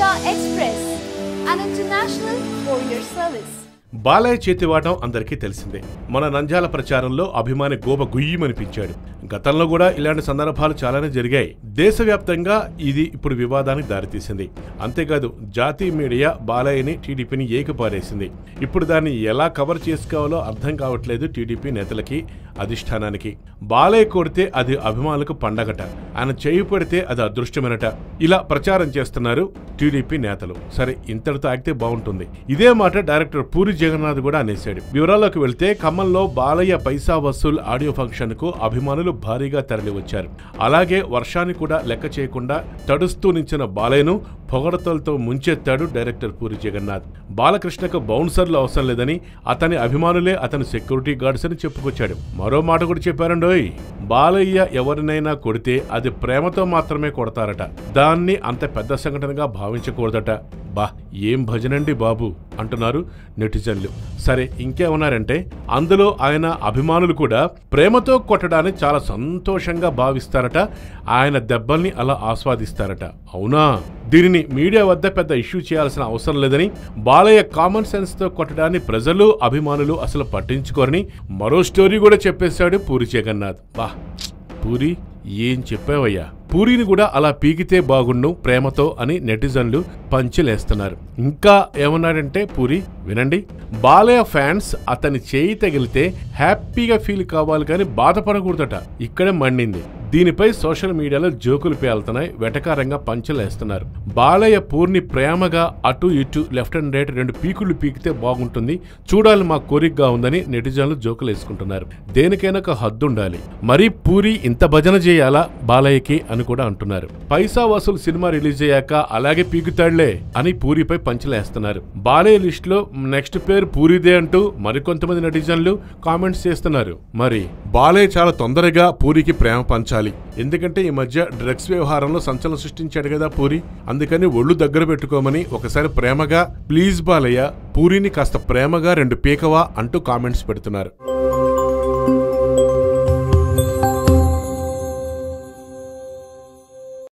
Express, an international courier service. Balayya చేతివాటం అందరికీ తెలిసిందే మన నంజాల ప్రచారంలో అభిమాని గోప గుయ్యమనిపించాడు గతంలో కూడా ఇలాంటి సందర్భాలు చాలానే జరిగాయి దేశవ్యాప్తంగా ఇది ఇప్పుడు వివాదానికి దారితీసింది అంతేకాదు జాతీయ మీడియా బాలయ్యని టీడీపీని ఏకపారేసింది ఇప్పుడు దాన్ని ఎలా కవర్ చేసుకోవాలో అర్థం కావట్లేదు టీడీపీ నేతలకి అధిష్టానానికి బాలయ్య కొడితే అది అభిమానులకు పండగట ఆయన చేయి పడితే అది అదృష్టమేనట ఇలా ప్రచారం చేస్తున్నారు టీడీపీ నేతలు సరే ఇంతటితో ఆగితే బాగుంటుంది ఇదే మాట డైరెక్టర్ పూరి జగన్నాథ్ కూడా అనేశాడు వివరాల్లోకి వెళ్తే ఖమ్మంలో బాలయ్య పైసా వసూల్ ఆడియో ఫంక్షన్ కు అభిమానులు భారీగా తరలివచ్చారు అలాగే వర్షాన్ని కూడా లెక్క చేయకుండా తడుస్తూ నించిన బాలయ్యను పొగడతలతో ముంచెత్తాడు డైరెక్టర్ పూరి జగన్నాథ్ బాలకృష్ణకు బౌన్సర్లు అవసరం లేదని అతని అభిమానులే అతని సెక్యూరిటీ గార్డ్స్ అని చెప్పుకొచ్చాడు మరో మాట కూడా చెప్పారండోయ్ బాలయ్య ఎవరినైనా కొడితే అది ప్రేమతో మాత్రమే కొడతారట దాన్ని అంత పెద్ద సంఘటనగా భావించకూడదట బా ఏం భజనండి బాబు అంటున్నారు నెటిజన్లు సరే ఇంకేమన్నారంటే అందులో ఆయన అభిమానులు కూడా ప్రేమతో కొట్టడాన్ని చాలా సంతోషంగా భావిస్తారట ఆయన దెబ్బల్ని అలా ఆస్వాదిస్తారట అవునా దీనిని మీడియా వద్ద పెద్ద ఇష్యూ చేయాల్సిన అవసరం లేదని బాలయ్య కామన్ సెన్స్ తో కొట్టడాన్ని ప్రజలు అభిమానులు అసలు పట్టించుకోరని మరో స్టోరీ కూడా చెప్పేశాడు పూరి జగన్నాథ్ బా పూరి ఏం చెప్పావయ్యా పూరిని కూడా అలా పీకితే బాగుండు ప్రేమతో అని నెటిజన్లు పంచిలేస్తున్నారు ఇంకా ఏమన్నాడంటే పూరి వినండి బాలయ్య ఫ్యాన్స్ అతని చేయి తగిలితే హ్యాపీగా ఫీల్ కావాలి కానీ బాధపడకూడదట ఇక్కడే మండింది దీనిపై సోషల్ మీడియాలో జోకులు పేలుతున్నాయి వెటకారంగా పంచలేస్తున్నారు బాలయ్య పూర్ణి ప్రేమగా అటు ఇటు లెఫ్ట్ అండ్ రైట్ రెండు పీకులు పీకితే బాగుంటుంది చూడాలి మా కోరికగా ఉందని నెటిజన్లు జోకులు వేసుకుంటున్నారు దేనికైనా ఒక హద్దు ఉండాలి మరీ పూరి ఇంత భజన చేయాలా బాలయ్యకి అని కూడా అంటున్నారు పైసా వసూలు సినిమా రిలీజ్ అయ్యాక అలాగే పీకుతాడులే అని పూరిపై పంచలేస్తున్నారు బాలయ్య లిస్ట్ లో నెక్స్ట్ పేరు పూరిదే అంటూ మరికొంతమంది నెటిజన్లు కామెంట్స్ చేస్తున్నారు మరి బాలయ్య చాలా తొందరగా పూరికి ప్రేమ పంచాలి ఎందుకంటే ఈ మధ్య డ్రగ్స్ వ్యవహారంలో సంచలనం సృష్టించాడు కదా పూరి అందుకని ఒళ్ళు దగ్గర పెట్టుకోమని ఒకసారి ప్రేమగా ప్లీజ్ బాలయ్య పూరిని కాస్త ప్రేమగా రెండు పీకవా అంటూ కామెంట్స్ పెడుతున్నారు